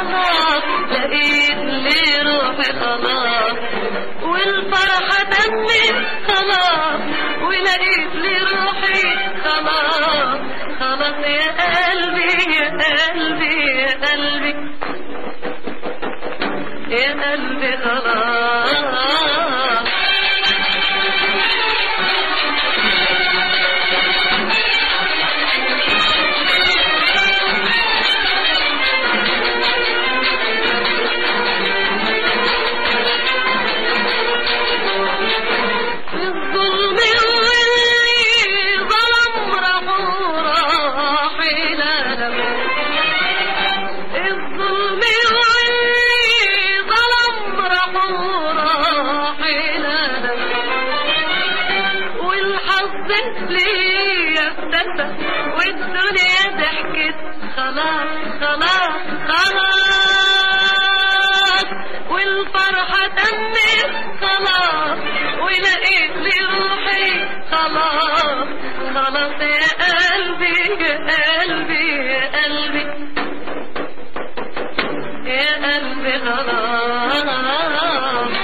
خلاص لقيت لي روحي خلاص والفرحة تمت خلاص ولقيت لي روحي خلاص خلاص يا قلبي يا قلبي يا قلبي يا قلبي خلاص الظلم واللي ظلم راح العالم الظلم واللي ظلم راح العالم والحظ ليا ابتسم والدنيا ضحكت خلاص خلاص خلاص والفرحة تمت خلاص ولقيت لي روحي خلاص خلاص يا قلبي يا قلبي يا قلبي يا قلبي خلاص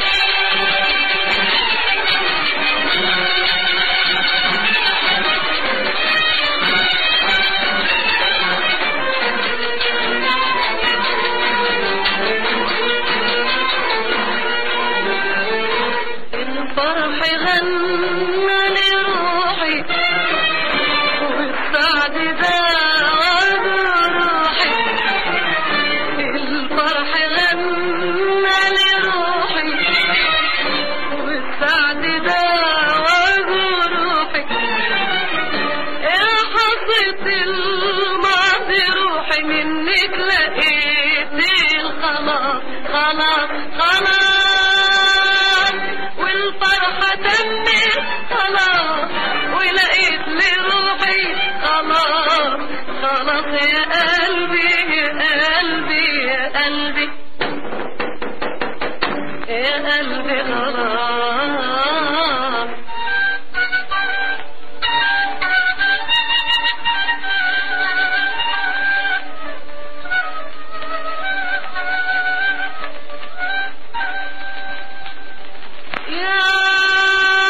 الفرح غنى لروحي والسعد داود روحي الفرح غنى لروحي والسعد داود روحي يا حظة الماضي روحي منك لقيت الخلاص خلاص خلاص والفرحة تمت خلاص ولقيت لي روحي خلاص خلاص يا قلبي يا قلبي يا قلبي يا قلبي خلاص يا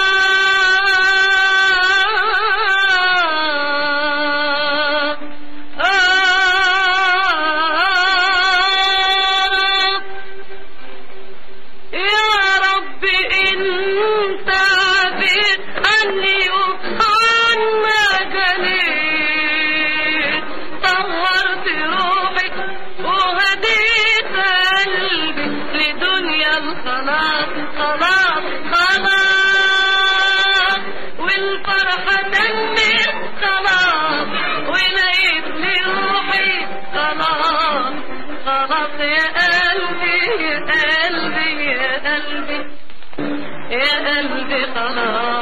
يا رب انت عفيت عني وعنا جنيت طهرت روحي وهديت قلبي لدنيا الخلاص خلاص خلاص والفرحة تمت خلاص ولقيت لي روحي خلاص خلاص يا قلبي يا قلبي يا قلبي يا قلبي خلاص